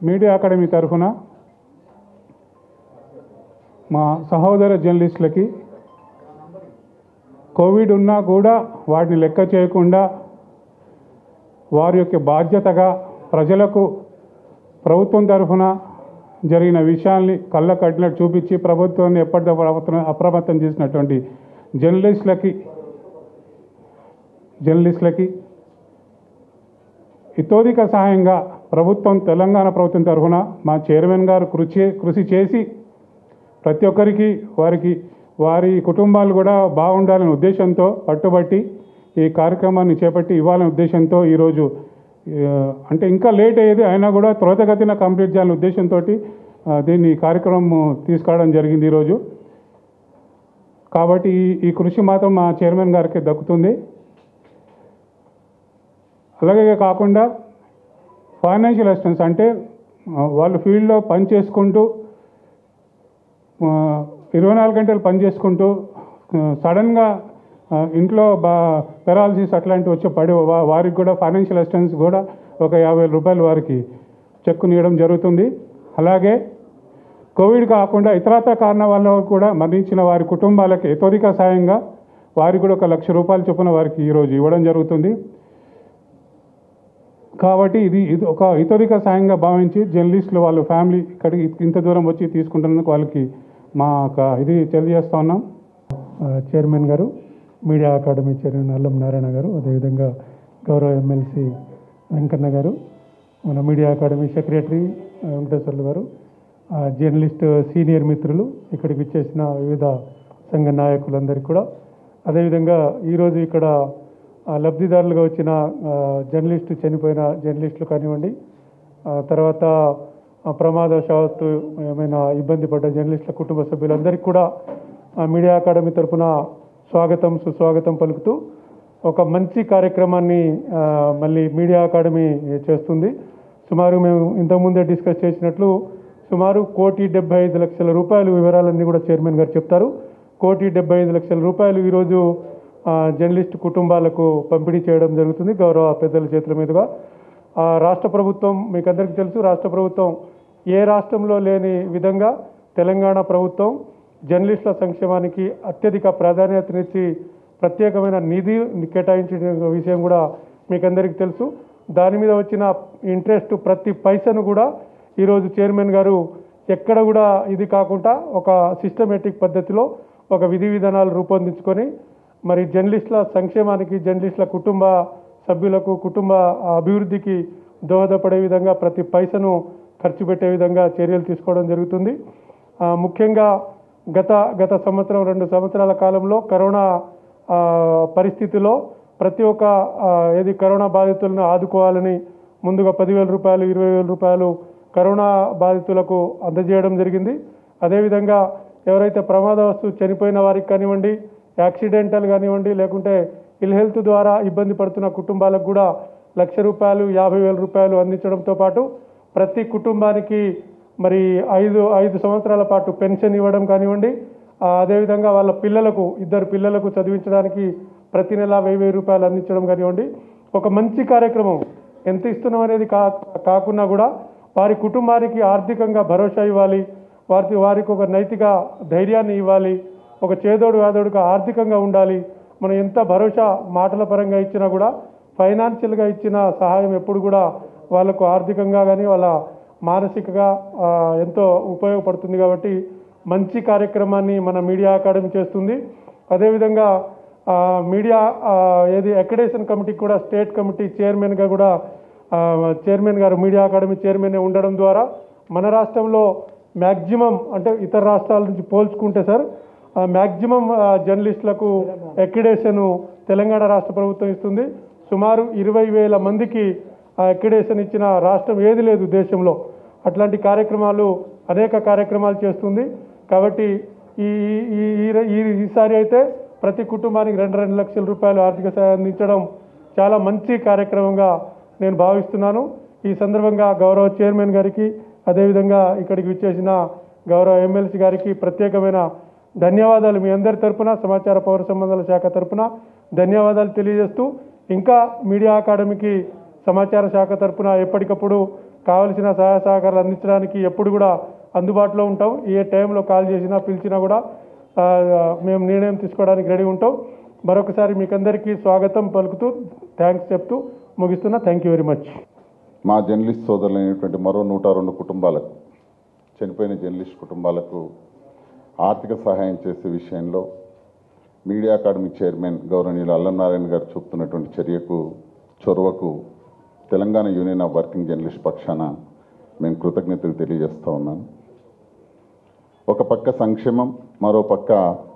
Media academy తరఫున మా సహోదర జర్నలిస్టులకి కోవిడ్ ఉన్నా కూడా వాటిని లెక్క చేయకుండా వారి యొక్క బాధ్యతగా ప్రజలకు ప్రభుత్వం తరఫున జరిగిన విషయాల్ని కళ్ళ కట్టినట్టు చూపించి ప్రభుత్వాన్ని ఎప్పటికప్పుడు అప్రమత్తం చేసినటువంటి జర్నలిస్టులకి జర్నలిస్టులకి ఇతోధిక సహాయంగా ప్రభుత్వం తెలంగాణ ప్రభుత్వం తరఫున మా చైర్మన్ గారు కృషి కృషి చేసి ప్రతి ఒక్కరికి వారికి వారి కుటుంబాలు కూడా బాగుండాలనే ఉద్దేశంతో పట్టుబట్టి ఈ కార్యక్రమాన్ని చేపట్టి ఇవ్వాలనే ఉద్దేశంతో ఈరోజు ఆ, అంటే ఇంకా లేట్ అయ్యేది అయినా కూడా త్వరితగతిన కంప్లీట్ చేయాలనే ఉద్దేశంతో దీన్ని ఈ కార్యక్రమం తీసుకురావడం జరిగింది ఈరోజు కాబట్టి ఈ ఈ కృషి మాత్రం మా చైర్మన్ గారికి దక్కుతుంది అలాగే కాకుండా ఫైనాన్షియల్ అసిస్టెన్స్ అంటే ఆ, వాళ్ళు ఫీల్డ్లో పని చేసుకుంటూ ఆ, ఇరవై నాలుగు గంటలు పని చేసుకుంటూ ఆ, సడన్గా ఆ, ఇంట్లో బా పెరాలసిస్ అట్లాంటివి వచ్చి పడి వా- వారికి కూడా ఫైనాన్షియల్ అసిస్టెన్స్ కూడా ఒక యాభై వేల రూపాయలు వారికి చెక్కుని ఇవ్వడం జరుగుతుంది అలాగే కోవిడ్ కాకుండా ఇతరత్ర కారణాల వల్ల కూడా మరణించిన వారి కుటుంబాలకు ఎతోధిక సాయంగా వారికి కూడా ఒక లక్ష రూపాయలు చొప్పున వారికి ఈరోజు ఇవ్వడం జరుగుతుంది కాబట్టి ఇది ఇది ఒక ఇతరిక సాయంగా భావించి జర్నలిస్టులు వాళ్ళ ఫ్యామిలీ ఇక్కడికి ఇంత దూరం వచ్చి తీసుకుంటున్నందుకు వాళ్ళకి మా ఒక ఇది తెలియజేస్తా ఉన్నాం ఆ, చైర్మన్ గారు మీడియా అకాడమీ చైర్మన్ అల్లం నారాయణ గారు అదేవిధంగా గౌరవ ఎమ్మెల్సీ వెంకన్న గారు మన మీడియా అకాడమీ సెక్రటరీ ఆ, వెంకటేశ్వర్లు గారు ఆ, జర్నలిస్ట్ సీనియర్ మిత్రులు ఇక్కడికి ఇచ్చేసిన వివిధ సంఘ నాయకులందరికీ కూడా అదేవిధంగా ఈరోజు ఇక్కడ ఆ, లబ్ధిదారులుగా వచ్చిన ఆ, జర్నలిస్టు చనిపోయిన జర్నలిస్టులు కానివ్వండి ఆ, తర్వాత ఆ, ప్రమాదవశాత్తు ఏమైనా ఇబ్బంది పడ్డ జర్నలిస్టుల కుటుంబ సభ్యులందరికీ కూడా ఆ, మీడియా అకాడమీ తరఫున స్వాగతం సుస్వాగతం పలుకుతూ ఒక మంచి కార్యక్రమాన్ని ఆ, మళ్ళీ మీడియా అకాడమీ చేస్తుంది సుమారు మేము ఇంతకుముందే డిస్కస్ చేసినట్లు సుమారు కోటి డెబ్బై ఐదు లక్షల రూపాయలు వివరాలన్నీ కూడా చైర్మన్ గారు చెప్తారు కోటి డెబ్బై ఐదు లక్షల రూపాయలు ఈరోజు ఆ, జర్నలిస్ట్ కుటుంబాలకు పంపిణీ చేయడం జరుగుతుంది గౌరవ పెద్దల చేతుల మీదుగా ఆ, రాష్ట్ర ప్రభుత్వం మీకు అందరికీ తెలుసు రాష్ట్ర ప్రభుత్వం ఏ రాష్ట్రంలో లేని విధంగా తెలంగాణ ప్రభుత్వం జర్నలిస్టుల సంక్షేమానికి అత్యధిక ప్రాధాన్యతనిచ్చి ప్రత్యేకమైన నిధి కేటాయించిన విషయం కూడా మీకు అందరికీ తెలుసు దాని మీద వచ్చిన ఇంట్రెస్ట్ ప్రతి పైసను కూడా ఈరోజు చైర్మన్ గారు ఎక్కడ కూడా ఇది కాకుండా ఒక సిస్టమేటిక్ పద్ధతిలో ఒక విధి విధానాలు రూపొందించుకొని మరి జర్నలిస్టుల సంక్షేమానికి జర్నలిస్టుల కుటుంబ సభ్యులకు కుటుంబ అభివృద్ధికి దోహదపడే విధంగా ప్రతి పైసను ఖర్చు పెట్టే విధంగా చర్యలు తీసుకోవడం జరుగుతుంది ఆ, ముఖ్యంగా గత గత సంవత్సరం రెండు సంవత్సరాల కాలంలో కరోనా ఆ, పరిస్థితిలో ప్రతి ఒక్క ఆ, ఏది కరోనా బాధితులను ఆదుకోవాలని ముందుగా పదివేల రూపాయలు ఇరవై వేల రూపాయలు కరోనా బాధితులకు అందజేయడం జరిగింది అదేవిధంగా ఎవరైతే ప్రమాదవస్తు చనిపోయిన వారికి కానివ్వండి యాక్సిడెంటల్ కానివ్వండి లేకుంటే ఇల్ హెల్త్ ద్వారా ఇబ్బంది పడుతున్న కుటుంబాలకు కూడా లక్ష రూపాయలు యాభై వేల రూపాయలు అందించడంతో పాటు ప్రతి కుటుంబానికి మరి ఐదు ఐదు సంవత్సరాల పాటు పెన్షన్ ఇవ్వడం కానివ్వండి ఆ, అదేవిధంగా వాళ్ళ పిల్లలకు ఇద్దరు పిల్లలకు చదివించడానికి ప్రతి నెల వెయ్యి వెయ్యి రూపాయలు అందించడం కానివ్వండి ఒక మంచి కార్యక్రమం ఎంత ఇస్తున్నాం అనేది కా కాకున్నా కూడా వారి కుటుంబానికి ఆర్థికంగా భరోసా ఇవ్వాలి వారికి వారికి ఒక నైతిక ధైర్యాన్ని ఇవ్వాలి ఒక చేదోడు వాదోడుగా ఆర్థికంగా ఉండాలి మనం ఎంత భరోసా మాటల పరంగా ఇచ్చినా కూడా ఫైనాన్షియల్గా ఇచ్చిన సహాయం ఎప్పుడు కూడా వాళ్ళకు ఆర్థికంగా కానీ వాళ్ళ మానసికగా ఆ, ఎంతో ఉపయోగపడుతుంది కాబట్టి మంచి కార్యక్రమాన్ని మన మీడియా అకాడమీ చేస్తుంది అదేవిధంగా ఆ, మీడియా ఆ, ఏది అక్రిడేషన్ కమిటీకి కూడా స్టేట్ కమిటీ చైర్మన్గా కూడా ఆ, చైర్మన్ గారు మీడియా అకాడమీ చైర్మన్ ఉండడం ద్వారా మన రాష్ట్రంలో మ్యాక్సిమం అంటే ఇతర రాష్ట్రాల నుంచి పోల్చుకుంటే సార్ మ్యాక్సిమం జర్నలిస్టులకు అక్రిడేషన్ తెలంగాణ రాష్ట్ర ప్రభుత్వం ఇస్తుంది సుమారు ఇరవై వేల మందికి అక్రిడేషన్ ఇచ్చిన రాష్ట్రం ఏది లేదు దేశంలో అట్లాంటి కార్యక్రమాలు అనేక కార్యక్రమాలు చేస్తుంది కాబట్టి ఈ ఈ ఈ- ఈ ఈసారి అయితే ప్రతి కుటుంబానికి రెండు రెండు లక్షల రూపాయలు ఆర్థిక సహాయం అందించడం చాలా మంచి కార్యక్రమంగా నేను భావిస్తున్నాను ఈ సందర్భంగా గౌరవ చైర్మన్ గారికి అదేవిధంగా ఇక్కడికి విచ్చేసిన గౌరవ ఎమ్మెల్సీ గారికి ప్రత్యేకమైన ధన్యవాదాలు మీ అందరి తరపున సమాచార పౌర సంబంధాల శాఖ తరపున ధన్యవాదాలు తెలియజేస్తూ ఇంకా మీడియా అకాడమీకి సమాచార శాఖ తరపున ఎప్పటికప్పుడు కావలసిన సహాయ సహకారాలు అందించడానికి ఎప్పుడు కూడా అందుబాటులో ఉంటాం ఏ టైంలో కాల్ చేసినా పిలిచినా కూడా ఆ, మేము నిర్ణయం తీసుకోవడానికి రెడీ ఉంటాం మరొకసారి మీకందరికీ స్వాగతం పలుకుతూ థ్యాంక్స్ చెప్తూ ముగిస్తున్నా థ్యాంక్ యూ వెరీ మచ్ మా జర్నలిస్ట్ సోదరులైనటువంటి మరో నూట రెండు కుటుంబాలకు చనిపోయిన జర్నలిస్ట్ కుటుంబాలకు ఆర్థిక సహాయం చేసే విషయంలో మీడియా అకాడమీ చైర్మన్ గౌరవనీయులు అల్లనారాయణ గారు చూపుతున్నటువంటి చర్యకు చొరవకు Telangana union of working journalist పక్షాన మేము కృతజ్ఞతలు తెలియజేస్తూ ఉన్నాను ఒక పక్క సంక్షేమం మరో పక్క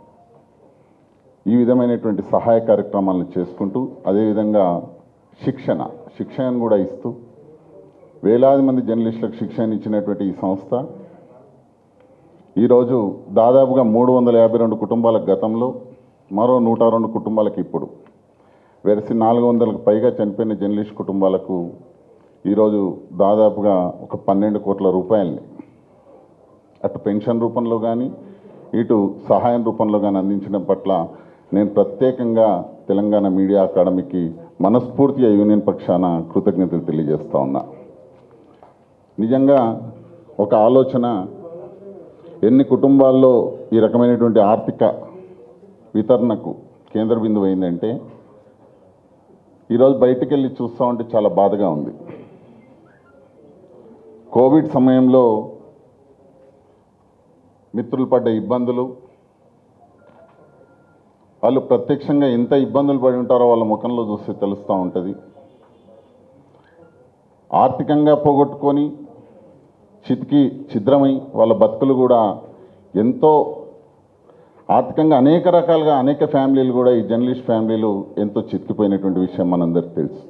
ఈ విధమైనటువంటి సహాయ కార్యక్రమాలను చేసుకుంటూ అదేవిధంగా శిక్షణ శిక్షణను కూడా ఇస్తూ వేలాది మంది జర్నలిస్టులకు శిక్షణ ఇచ్చినటువంటి ఈ సంస్థ ఈరోజు దాదాపుగా మూడు వందల యాభై రెండు కుటుంబాలకు గతంలో మరో నూట రెండు కుటుంబాలకు ఇప్పుడు వెరసి నాలుగు వందలకు పైగా చనిపోయిన జర్నలిస్ట్ కుటుంబాలకు ఈరోజు దాదాపుగా ఒక పన్నెండు కోట్ల రూపాయలని అటు పెన్షన్ రూపంలో కానీ ఇటు సహాయం రూపంలో కానీ అందించడం పట్ల నేను ప్రత్యేకంగా తెలంగాణ మీడియా అకాడమీకి మనస్ఫూర్తిగా యూనియన్ పక్షాన కృతజ్ఞతలు తెలియజేస్తా ఉన్నా నిజంగా ఒక ఆలోచన ఎన్ని కుటుంబాల్లో ఈ రకమైనటువంటి ఆర్థిక వితరణకు కేంద్ర బిందువు అయిందంటే ఈరోజు బయటికి వెళ్ళి చూస్తూ ఉంటే చాలా బాధగా ఉంది కోవిడ్ సమయంలో మిత్రులు పడ్డ ఇబ్బందులు వాళ్ళు ప్రత్యక్షంగా ఎంత ఇబ్బందులు పడి ఉంటారో వాళ్ళ ముఖంలో చూస్తే తెలుస్తూ ఉంటుంది ఆర్థికంగా పోగొట్టుకొని చితికి ఛిద్రమై వాళ్ళ బతుకులు కూడా ఎంతో ఆర్థికంగా అనేక రకాలుగా అనేక ఫ్యామిలీలు కూడా ఈ జర్నలిస్ట్ ఫ్యామిలీలు ఎంతో చితికిపోయినటువంటి విషయం మనందరికీ తెలుసు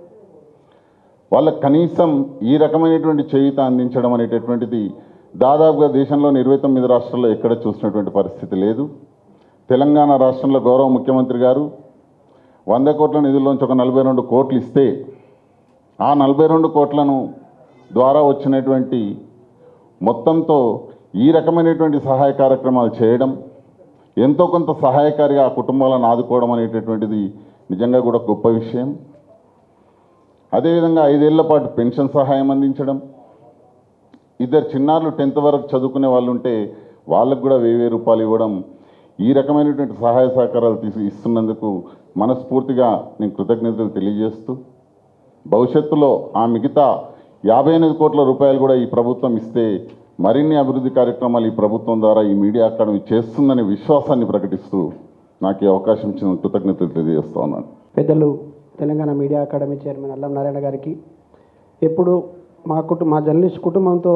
వాళ్ళకి కనీసం ఈ రకమైనటువంటి చేయుత అందించడం అనేటటువంటిది దాదాపుగా దేశంలోని ఇరవై తొమ్మిది రాష్ట్రాల్లో ఎక్కడ చూసినటువంటి పరిస్థితి లేదు తెలంగాణ రాష్ట్రంలో గౌరవ ముఖ్యమంత్రి గారు వంద కోట్ల నిధుల్లోంచి ఒక నలభై రెండు కోట్లు ఇస్తే ఆ నలభై రెండు కోట్లను ద్వారా వచ్చినటువంటి మొత్తంతో ఈ రకమైనటువంటి సహాయ కార్యక్రమాలు చేయడం ఎంతో కొంత సహాయకారిగా ఆ కుటుంబాలను ఆదుకోవడం అనేటటువంటిది నిజంగా కూడా గొప్ప విషయం అదేవిధంగా ఐదేళ్ల పాటు పెన్షన్ సహాయం అందించడం ఇద్దరు చిన్నారులు టెన్త్ వరకు చదువుకునే వాళ్ళు ఉంటే వాళ్ళకు కూడా వెయ్యి వెయ్యి రూపాయలు ఇవ్వడం ఈ రకమైనటువంటి సహాయ సహకారాలు తీసి ఇస్తున్నందుకు మనస్ఫూర్తిగా నేను కృతజ్ఞతలు తెలియజేస్తూ భవిష్యత్తులో ఆ మిగతా యాభై ఎనిమిది కోట్ల రూపాయలు కూడా ఈ ప్రభుత్వం ఇస్తే మరిన్ని అభివృద్ధి కార్యక్రమాలు ఈ ప్రభుత్వం ద్వారా ఈ మీడియా అకాడమీ చేస్తుందనే విశ్వాసాన్ని ప్రకటిస్తూ నాకు ఈ అవకాశం ఇచ్చిన కృతజ్ఞతలు తెలియజేస్తా ఉన్నాను పెద్దలు తెలంగాణ మీడియా అకాడమీ చైర్మన్ అల్లం నారాయణ గారికి ఎప్పుడు మా కుటుంబ మా జర్నలిస్ట్ కుటుంబంతో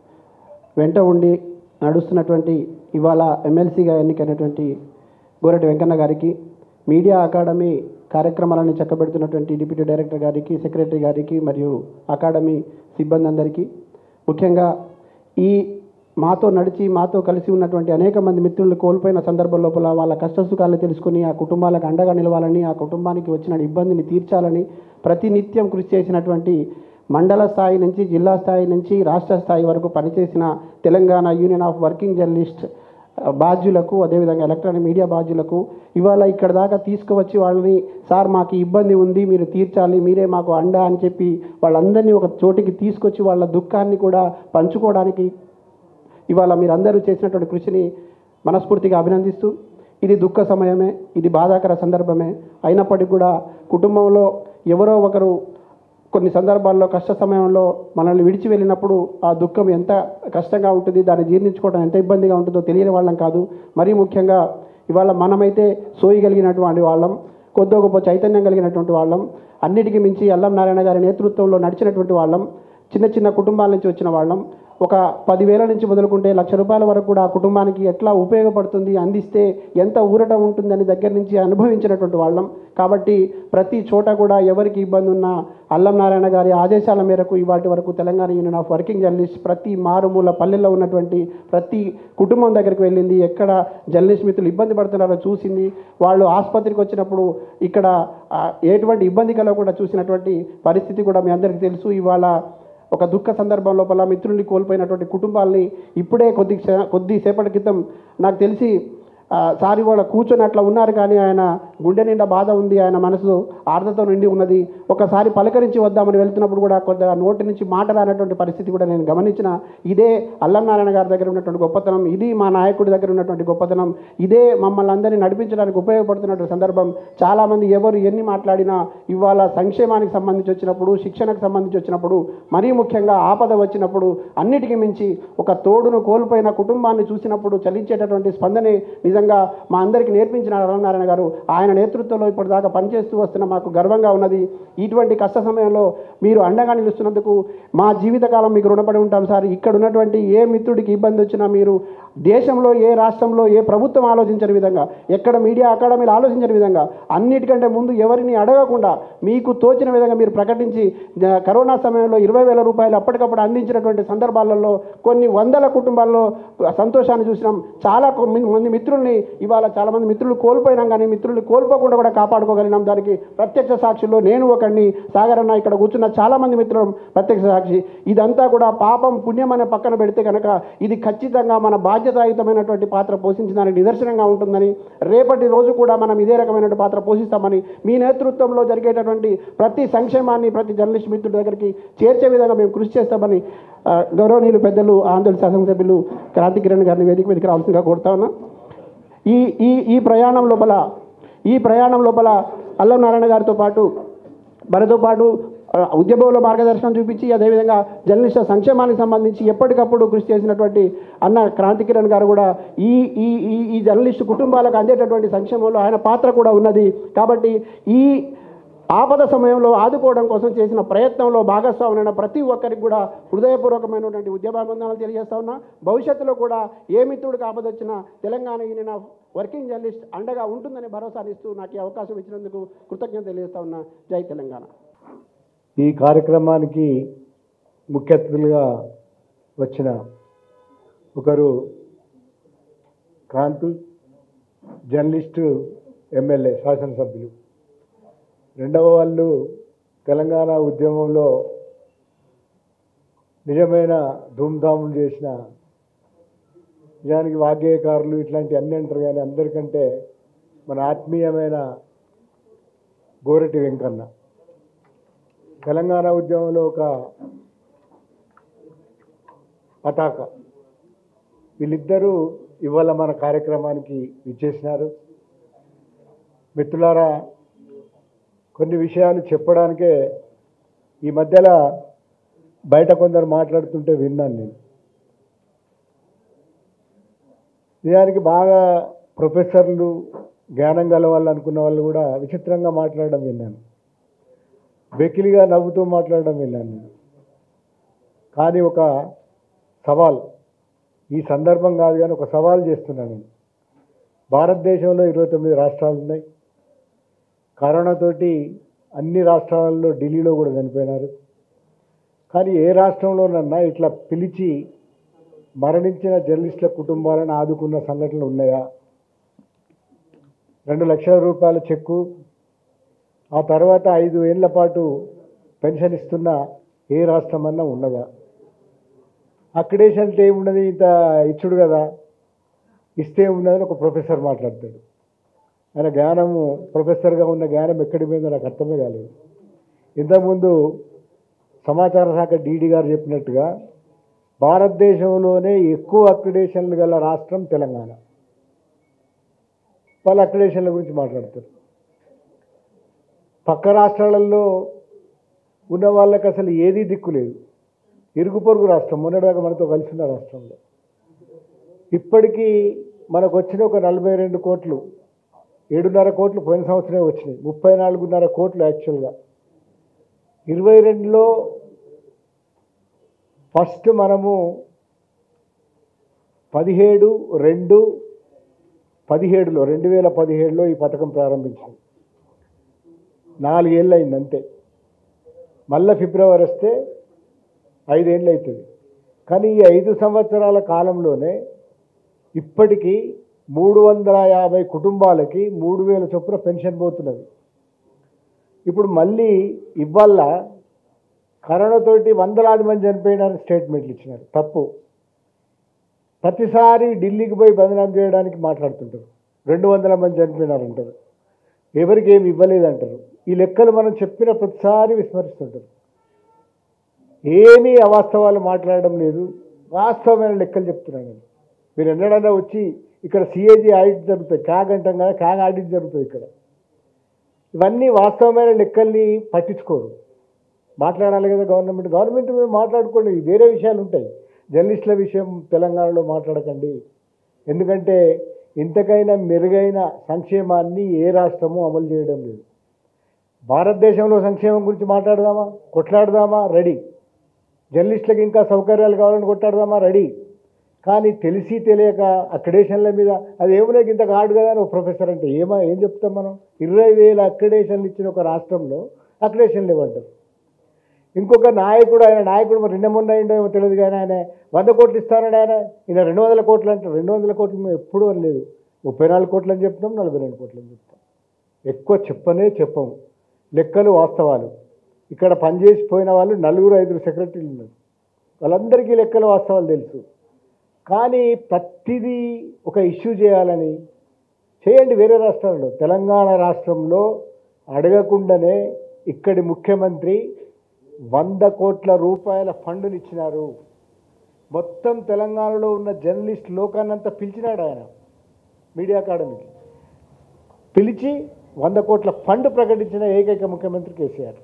వెంట ఉండి నడుస్తున్నటువంటి ఇవాళ ఎమ్మెల్సీగా ఎన్నికైనటువంటి గోరటి వెంకన్న గారికి మీడియా అకాడమీ కార్యక్రమాలను చక్కబెడుతున్నటువంటి డిప్యూటీ డైరెక్టర్ గారికి సెక్రటరీ గారికి మరియు అకాడమీ సిబ్బంది అందరికీ ముఖ్యంగా ఈ మాతో నడిచి మాతో కలిసి ఉన్నటువంటి అనేక మంది మిత్రులను కోల్పోయిన సందర్భం లోపల వాళ్ళ కష్టసుఖాలు తెలుసుకుని ఆ కుటుంబాలకు అండగా నిలవాలని ఆ కుటుంబానికి వచ్చిన ఇబ్బందిని తీర్చాలని ప్రతినిత్యం కృషి చేసినటువంటి మండల స్థాయి నుంచి జిల్లా స్థాయి నుంచి రాష్ట్ర స్థాయి వరకు పనిచేసిన Telangana union of working journalist ఆ, బాధ్యులకు అదేవిధంగా ఎలక్ట్రానిక్ మీడియా బాధ్యులకు ఇవాళ ఇక్కడ దాకా తీసుకువచ్చి వాళ్ళని సార్ మాకు ఈ ఇబ్బంది ఉంది మీరు తీర్చాలి మీరే మాకు అండ అని చెప్పి వాళ్ళందరినీ ఒక చోటికి తీసుకొచ్చి వాళ్ళ దుఃఖాన్ని కూడా పంచుకోవడానికి ఇవాళ మీరందరూ చేసినటువంటి కృషిని మనస్ఫూర్తిగా అభినందిస్తూ ఇది దుఃఖ సమయమే ఇది బాధాకర సందర్భమే అయినప్పటికీ కూడా కుటుంబంలో ఎవరో ఒకరు కొన్ని సందర్భాల్లో కష్ట సమయంలో మనల్ని విడిచి వెళ్ళినప్పుడు ఆ దుఃఖం ఎంత కష్టంగా ఉంటుంది దాన్ని జీర్ణించుకోవడం ఎంత ఇబ్బందిగా ఉంటుందో తెలియని వాళ్ళం కాదు మరీ ముఖ్యంగా ఇవాళ మనమైతే సోయగలిగినటువంటి వాళ్ళం కొద్దో గొప్ప చైతన్యం కలిగినటువంటి వాళ్ళం అన్నిటికీ మించి అల్లం నారాయణ గారి నేతృత్వంలో నడిచినటువంటి వాళ్ళం చిన్న చిన్న కుటుంబాల నుంచి వచ్చిన వాళ్ళం ఒక పదివేల నుంచి మొదలుకుంటే లక్ష రూపాయల వరకు కూడా ఆ కుటుంబానికి ఎట్లా ఉపయోగపడుతుంది అందిస్తే ఎంత ఊరట ఉంటుందని దగ్గర నుంచి అనుభవించినటువంటి వాళ్ళం కాబట్టి ప్రతి చోట కూడా ఎవరికి ఇబ్బంది ఉన్నా అల్లం నారాయణ గారి ఆదేశాల మేరకు ఇవాటి వరకు Telangana union of working journalist ప్రతి మారుమూల పల్లెల్లో ఉన్నటువంటి ప్రతి కుటుంబం దగ్గరికి వెళ్ళింది ఎక్కడ జర్నలిస్ట్ మిత్రులు ఇబ్బంది పడుతున్నారో చూసింది వాళ్ళు ఆసుపత్రికి వచ్చినప్పుడు ఇక్కడ ఆ, ఎటువంటి ఇబ్బంది కలగకుండా చూసినటువంటి పరిస్థితి కూడా మీ అందరికీ తెలుసు ఇవాళ ఒక దుఃఖ సందర్భం లోపల మిత్రుల్ని కోల్పోయినటువంటి కుటుంబాల్ని ఇప్పుడే కొద్ది క్ష- కొద్దిసేపటి క్రితం నాకు తెలిసి ఆ, సార్ ఇవాళ కూర్చొని అట్లా ఉన్నారు కానీ ఆయన గుండె నిండా బాధ ఉంది ఆయన మనసు ఆర్ద్రతో నిండి ఉన్నది ఒకసారి పలకరించి వద్దామని వెళ్తున్నప్పుడు కూడా కొంత నోటి నుంచి మాట రానటువంటి పరిస్థితి కూడా నేను గమనించిన ఇదే అల్లం నారాయణ గారి దగ్గర ఉన్నటువంటి గొప్పతనం ఇది మా నాయకుడి దగ్గర ఉన్నటువంటి గొప్పతనం ఇదే మమ్మల్ని అందరినీ నడిపించడానికి ఉపయోగపడుతున్నటువంటి సందర్భం చాలామంది ఎవరు ఎన్ని మాట్లాడినా ఇవాళ సంక్షేమానికి సంబంధించి వచ్చినప్పుడు శిక్షణకు సంబంధించి వచ్చినప్పుడు మరీ ముఖ్యంగా ఆపద వచ్చినప్పుడు అన్నిటికీ మించి ఒక తోడును కోల్పోయిన కుటుంబాన్ని చూసినప్పుడు చలించేటటువంటి స్పందనే నిజంగా మా అందరికీ నేర్పించిన అరుణారాయణ గారు ఆయన నేతృత్వంలో ఇప్పటిదాకా పనిచేస్తూ వస్తున్న మాకు గర్వంగా ఉన్నది ఇటువంటి కష్ట సమయంలో మీరు అండగా నిలుస్తున్నందుకు మా జీవితకాలం మీకు రుణపడి ఉంటాం సార్ ఇక్కడ ఉన్నటువంటి ఏ మిత్రుడికి ఇబ్బంది వచ్చినా మీరు దేశంలో ఏ రాష్ట్రంలో ఏ ప్రభుత్వం ఆలోచించని విధంగా ఎక్కడ మీడియా అకాడమీలు ఆలోచించని విధంగా అన్నిటికంటే ముందు ఎవరిని అడగకుండా మీకు తోచిన విధంగా మీరు ప్రకటించి జ- కరోనా సమయంలో ఇరవై వేల రూపాయలు అప్పటికప్పుడు అందించినటువంటి సందర్భాలలో కొన్ని వందల కుటుంబాల్లో సంతోషాన్ని చూసినాం చాలా కొ- మంది- మంది మిత్రుల్ని ఇవాళ చాలా మంది మిత్రులు కోల్పోయినాం కానీ మిత్రుల్ని కోల్పోకుండా కూడా కాపాడుకోగలిగినాం దానికి ప్రత్యక్ష సాక్షుల్లో నేను ఒకడిని సాగర్ అన్న ఇక్కడ కూర్చున్న చాలా మంది మిత్రులు ప్రత్యక్ష సాక్షి ఇదంతా కూడా పాపం పుణ్యం అనే పక్కన పెడితే కనుక ఇది ఖచ్చితంగా మన బాధ్యతాయుతమైనటువంటి పాత్ర పోషించడానికి నిదర్శనంగా ఉంటుందని రేపటి రోజు కూడా మనం ఇదే రకమైనటువంటి పాత్ర పోషిస్తామని మీ నేతృత్వంలో జరిగేటటువంటి ప్రతి సంక్షేమాన్ని ప్రతి జర్నలిస్ట్ మిత్రుడి దగ్గరికి చేర్చే విధంగా మేము కృషి చేస్తామని ఆ, గౌరవనీయులు పెద్దలు ఆంధ్ర శాసనసభ్యులు క్రాంతి కిరణ్ గారిని వేదిక మీదకి రావాల్సిందిగా కోరుతా ఉన్నా ఈ ఈ ఈ ప్రయాణం లోపల ఈ ప్రయాణం లోపల అల్లం నారాయణ గారితో పాటు మనతో పాటు ఆ, ఉద్యమంలో మార్గదర్శనం చూపించి అదేవిధంగా జర్నలిస్టుల సంక్షేమానికి సంబంధించి ఎప్పటికప్పుడు కృషి చేసినటువంటి అన్న క్రాంతి కిరణ్ గారు కూడా ఈ ఈ ఈ ఈ జర్నలిస్టు కుటుంబాలకు అందేటటువంటి సంక్షేమంలో ఆయన పాత్ర కూడా ఉన్నది కాబట్టి ఈ ఆపద సమయంలో ఆదుకోవడం కోసం చేసిన ప్రయత్నంలో భాగస్వాములైన ప్రతి ఒక్కరికి కూడా హృదయపూర్వకమైనటువంటి ఉద్యమాబంధనాలు తెలియజేస్తా ఉన్నా భవిష్యత్తులో కూడా ఏ మిత్రుడికి ఆపద వచ్చినా తెలంగాణ ఈయన వర్కింగ్ జర్నలిస్ట్ అండగా ఉంటుందని భరోసానిస్తూ నాకు ఈ అవకాశం ఇచ్చినందుకు కృతజ్ఞత తెలియజేస్తా ఉన్నా జై తెలంగాణ ఈ కార్యక్రమానికి ముఖ్య అతిథులుగా వచ్చిన ఒకరు క్రాంతి జర్నలిస్టు ఎమ్మెల్యే శాసనసభ్యులు రెండవ వాళ్ళు తెలంగాణ ఉద్యమంలో నిజమైన ధూమ్ధాములు చేసిన నిజానికి వాగ్గేయకారులు ఇట్లాంటి అన్ని అంటారు కానీ అందరికంటే మన ఆత్మీయమైన గోరటి వెంకన్న తెలంగాణ ఉద్యమంలో ఒక పతాక వీళ్ళిద్దరూ ఇవాళ మన కార్యక్రమానికి ఇచ్చేసినారు మిత్రులారా కొన్ని విషయాలు చెప్పడానికే ఈ మధ్యలో బయట కొందరు మాట్లాడుతుంటే విన్నాను నేను నిజానికి బాగా ప్రొఫెసర్లు జ్ఞానం గల వాళ్ళు అనుకున్న వాళ్ళు కూడా విచిత్రంగా మాట్లాడడం విన్నాను వెకిలిగా నవ్వుతూ మాట్లాడడం విన్నాను నేను కానీ ఒక సవాల్ ఈ సందర్భం కాదు కానీ ఒక సవాల్ చేస్తున్నాను నేను భారతదేశంలో ఇరవై తొమ్మిది రాష్ట్రాలు ఉన్నాయి కరోనాతోటి అన్ని రాష్ట్రాలలో ఢిల్లీలో కూడా చనిపోయినారు కానీ ఏ రాష్ట్రంలోనన్నా ఇట్లా పిలిచి మరణించిన జర్నలిస్టుల కుటుంబాలను ఆదుకున్న సంఘటనలు ఉన్నాయా రెండు లక్షల రూపాయల చెక్కు ఆ తర్వాత ఐదు ఏళ్ల పాటు పెన్షన్ ఇస్తున్న ఏ రాష్ట్రం అన్నా ఉన్నదా అక్రిడేషన్ అంటే ఏమున్నది ఇంత ఇచ్చుడు కదా ఇస్తే ఉన్నదని ఒక ప్రొఫెసర్ మాట్లాడతాడు ఆయన జ్ఞానము ప్రొఫెసర్గా ఉన్న జ్ఞానం ఎక్కడి పోయిందో నాకు అర్థమే కాలేదు ఇంతకుముందు సమాచార శాఖ డీడీ గారు చెప్పినట్టుగా భారతదేశంలోనే ఎక్కువ అక్రిడేషన్లు గల రాష్ట్రం తెలంగాణ వాళ్ళు అక్రిడేషన్ల గురించి మాట్లాడతారు పక్క రాష్ట్రాలలో ఉన్న వాళ్ళకి అసలు ఏదీ దిక్కు లేదు ఇరుగు పొరుగు రాష్ట్రం మొన్నటిదాకా మనతో కలిసి ఉన్న రాష్ట్రంలో ఇప్పటికీ మనకు వచ్చిన ఒక నలభై రెండు కోట్లు ఏడున్నర కోట్లు పోయిన సంవత్సరమే వచ్చినాయి ముప్పై నాలుగున్నర కోట్లు యాక్చువల్గా ఇరవై రెండులో ఫస్ట్ మనము పదిహేడు రెండు పదిహేడులో రెండు వేల పదిహేడులో ఈ పథకం ప్రారంభించాం నాలుగేళ్ళు అయింది అంతే మళ్ళీ ఫిబ్రవరి వస్తే ఐదేళ్ళు అవుతుంది కానీ ఈ ఐదు సంవత్సరాల కాలంలోనే ఇప్పటికీ మూడు వందల యాభై కుటుంబాలకి మూడు వేల చొప్పున పెన్షన్ పోతున్నది ఇప్పుడు మళ్ళీ ఇవాళ కరోనాతోటి వందలాది మంది చనిపోయినారని స్టేట్మెంట్లు ఇచ్చినారు తప్పు ప్రతిసారి ఢిల్లీకి పోయి బదనాం చేయడానికి మాట్లాడుతుంటారు రెండు వందల మంది చనిపోయినారు అంటారు ఎవరికి ఏమి ఇవ్వలేదంటారు ఈ లెక్కలు మనం చెప్పిన ప్రతిసారి విస్మరిస్తుంటారు ఏమీ అవాస్తవాలు మాట్లాడడం లేదు వాస్తవమైన లెక్కలు చెప్తున్నాను నేను మీరు ఎన్నడన్నా వచ్చి ఇక్కడ సిఏజీ ఆడిట్ జరుగుతుంది క్యాగ్ అంటాం కదా క్యాగ్ ఆడిట్ జరుగుతుంది ఇక్కడ ఇవన్నీ వాస్తవమైన లెక్కల్ని పట్టించుకోరు మాట్లాడాలి కదా గవర్నమెంట్ గవర్నమెంట్ మీద మాట్లాడుకోండి వేరే విషయాలు ఉంటాయి జర్నలిస్టుల విషయం తెలంగాణలో మాట్లాడకండి ఎందుకంటే ఇంతకైనా మెరుగైన సంక్షేమాన్ని ఏ రాష్ట్రము అమలు చేయడం లేదు భారతదేశంలో సంక్షేమం గురించి మాట్లాడదామా కొట్లాడదామా రెడీ జర్నలిస్టులకు ఇంకా సౌకర్యాలు కావాలని కొట్లాడదామా రెడీ కానీ తెలిసి తెలియక అక్రిడేషన్ల మీద అది ఏమున్నా ఇంత కాడు కదా అని ఒక ప్రొఫెసర్ అంటే ఏమా ఏం చెప్తాం మనం ఇరవై వేల అక్రిడేషన్లు ఇచ్చిన ఒక రాష్ట్రంలో అక్రిడేషన్లు ఇవ్వంటారు ఇంకొక నాయకుడు ఆయన నాయకుడు మరి నిన్న మొన్న అయిండో ఏమో తెలియదు కానీ ఆయన వంద కోట్లు ఇస్తానని ఆయన ఈయన రెండు వందల కోట్లు అంటారు రెండు వందల కోట్లు మేము ఎప్పుడూ అనలేదు ముప్పై నాలుగు కోట్లు అని చెప్తాం నలభై రెండు కోట్లు అని చెప్తాం ఎక్కువ చెప్పనే చెప్పము లెక్కలు వాస్తవాలు ఇక్కడ పనిచేసి పోయిన వాళ్ళు నలుగురు ఐదుగురు సెక్రటరీలు ఉన్నారు వాళ్ళందరికీ లెక్కలు వాస్తవాలు తెలుసు కానీ ప్రతిదీ ఒక ఇష్యూ చేయాలని చేయండి వేరే రాష్ట్రాల్లో తెలంగాణ రాష్ట్రంలో అడగకుండానే ఇక్కడి ముఖ్యమంత్రి వంద కోట్ల రూపాయల ఫండుని ఇచ్చినారు మొత్తం తెలంగాణలో ఉన్న జర్నలిస్ట్ లోకాన్నంతా పిలిచినాడు ఆయన మీడియా అకాడమీకి పిలిచి వంద కోట్ల ఫండ్ ప్రకటించిన ఏకైక ముఖ్యమంత్రి కేసీఆర్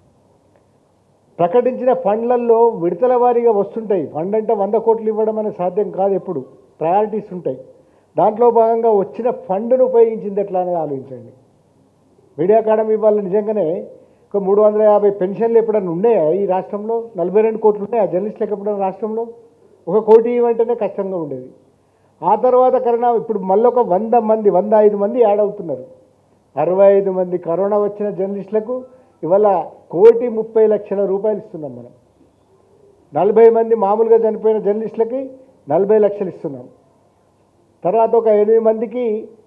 ప్రకటించిన ఫండ్లలో విడతల వారీగా వస్తుంటాయి ఫండ్ అంటే వంద కోట్లు ఇవ్వడం అనేది సాధ్యం కాదు ఎప్పుడు ప్రయారిటీస్ ఉంటాయి దాంట్లో భాగంగా వచ్చిన ఫండ్ను ఉపయోగించింది ఎట్లా అనేది ఆలోచించండి మీడియా అకాడమీ వాళ్ళు నిజంగానే ఒక మూడు వందల యాభై పెన్షన్లు ఎప్పుడైనా ఉన్నాయా ఈ రాష్ట్రంలో నలభై రెండు కోట్లు ఉన్నాయా జర్నలిస్టులకు ఎప్పుడైనా రాష్ట్రంలో ఒక కోటి ఇవ్వంటేనే కష్టంగా ఉండేది ఆ తర్వాత కరోనా ఇప్పుడు మళ్ళీ ఒక వంద మంది వంద ఐదు మంది యాడ్ అవుతున్నారు అరవై ఐదు మంది కరోనా వచ్చిన జర్నలిస్టులకు ఇవాళ కోటి ముప్పై లక్షల రూపాయలు ఇస్తున్నాం మనం నలభై మంది మామూలుగా చనిపోయిన జర్నలిస్టులకి నలభై లక్షలు ఇస్తున్నాం తర్వాత ఒక ఎనిమిది మందికి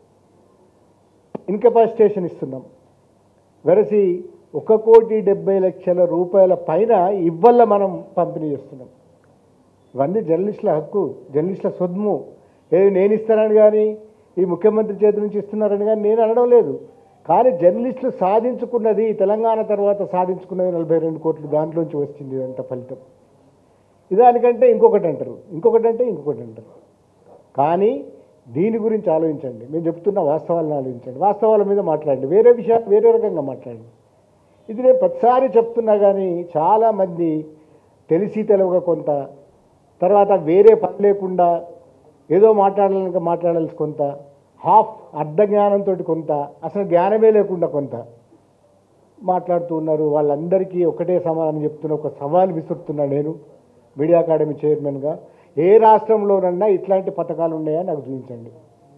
ఇన్కెపాసిటేషన్ ఇస్తున్నాం వెరసి ఒక కోటి డెబ్బై లక్షల రూపాయల పైన ఇవ్వల్ల మనం పంపిణీ చేస్తున్నాం ఇవన్నీ జర్నలిస్టుల హక్కు జర్నలిస్టుల సొమ్ము ఏది నేను ఇస్తానని కానీ ఈ ముఖ్యమంత్రి చేతి నుంచి ఇస్తున్నారని కానీ నేను అనడం లేదు కానీ జర్నలిస్టులు సాధించుకున్నది తెలంగాణ తర్వాత సాధించుకున్నది నలభై రెండు కోట్లు దాంట్లోంచి వచ్చింది అంత ఫలితం ఇదానికంటే ఇంకొకటి అంటారు ఇంకొకటి అంటే ఇంకొకటి అంటారు కానీ దీని గురించి ఆలోచించండి మేము చెప్తున్న వాస్తవాలను ఆలోచించండి వాస్తవాల మీద మాట్లాడండి వేరే విషయాలు వేరే రకంగా మాట్లాడండి ఇది నేను ప్రతిసారి చెప్తున్నా కానీ చాలామంది తెలిసి తెలవక కొంత తర్వాత వేరే పని లేకుండా ఏదో మాట్లాడాలనుక మాట్లాడాల్సి కొంత హాఫ్ అర్ధ జ్ఞానంతో కొంత అసలు జ్ఞానమే లేకుండా కొంత మాట్లాడుతూ ఉన్నారు వాళ్ళందరికీ ఒకటే సమాధానం చెప్తున్న ఒక సవాల్ విసురుతున్నా నేను మీడియా అకాడమీ చైర్మన్గా ఏ రాష్ట్రంలోనన్నా ఇట్లాంటి పథకాలు ఉన్నాయా నాకు చూపించండి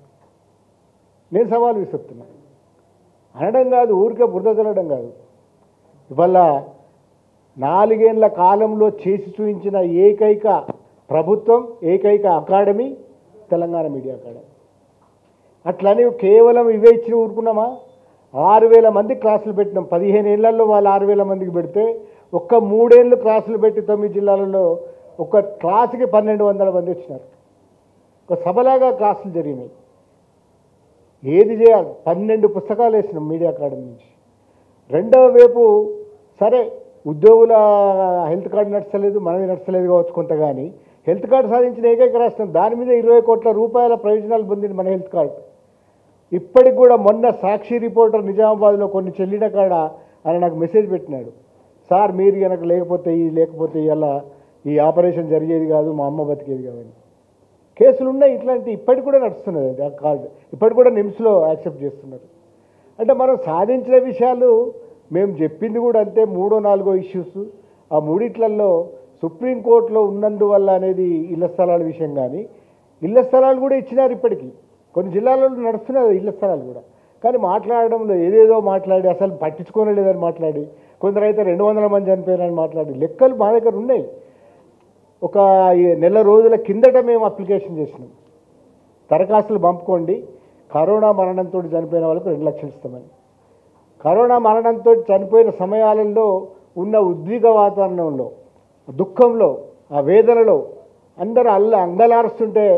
నేను సవాల్ విసురుతున్నా అనడం కాదు ఊరికే బురద చల్లడం కాదు ఇవాళ నాలుగేళ్ల కాలంలో చేసి చూపించిన ఏకైక ప్రభుత్వం ఏకైక అకాడమీ తెలంగాణ మీడియా అకాడమీ అట్లని కేవలం ఇవే ఇచ్చి ఊరుకున్నామా ఆరు వేల మంది క్లాసులు పెట్టినాం పదిహేను ఏళ్లలో వాళ్ళు ఆరు వేల మందికి పెడితే ఒక్క మూడేళ్ళు క్లాసులు పెట్టి తొమ్మిది జిల్లాలలో ఒక క్లాసుకి పన్నెండు వందల మంది వచ్చినారు ఒక సభలాగా క్లాసులు జరిగినాయి ఏది చేయాలి పన్నెండు పుస్తకాలు వేసినాం మీడియా అకాడమీ నుంచి రెండవ వైపు సరే ఉద్యోగుల హెల్త్ కార్డు నడుస్తలేదు మనది నడుస్తలేదు కావచ్చు కొంత కానీ హెల్త్ కార్డు సాధించిన ఏకైక రాష్ట్రం దాని మీద ఇరవై కోట్ల రూపాయల ప్రయోజనాలు పొందింది మన హెల్త్ కార్డు ఇప్పటికి కూడా మొన్న సాక్షి రిపోర్టర్ నిజామాబాద్లో కొన్ని చెల్లిన కాడ ఆయన నాకు మెసేజ్ పెట్టినాడు సార్ మీరు కనుక లేకపోతే ఈ లేకపోతే ఇలా ఈ ఆపరేషన్ జరిగేది కాదు మా అమ్మ బతికేది కాదని కేసులు ఉన్నాయి ఇట్లాంటి ఇప్పటికి కూడా నడుస్తున్నది అది ఆ కార్డు ఇప్పటికి కూడా నిమ్స్లో యాక్సెప్ట్ చేస్తున్నారు అంటే మనం సాధించిన విషయాలు మేము చెప్పింది కూడా అంతే మూడో నాలుగో ఇష్యూస్ ఆ మూడిట్లలో సుప్రీంకోర్టులో ఉన్నందువల్ల అనేది ఇళ్ల స్థలాల విషయం కానీ ఇళ్ల స్థలాలు కూడా ఇచ్చినారు ఇప్పటికీ కొన్ని జిల్లాలలో నడుస్తున్నది ఇళ్ల స్థలాలు కూడా కానీ మాట్లాడడంలో ఏదేదో మాట్లాడి అసలు పట్టించుకోనే లేదని మాట్లాడి కొందరైతే రెండు వందల మంది చనిపోయారని మాట్లాడి లెక్కలు మా దగ్గర ఉన్నాయి ఒక ఈ నెల రోజుల కిందట మేము అప్లికేషన్ చేసినాం దరఖాస్తులు పంపుకోండి కరోనా మరణంతో చనిపోయిన వాళ్ళకు రెండు లక్షలు ఇస్తామని కరోనా మరణంతో చనిపోయిన సమయాలలో ఉన్న ఉద్విగ వాతావరణంలో దుఃఖంలో ఆ వేదనలో అందరూ అల్ల అంగలారుస్తుంటే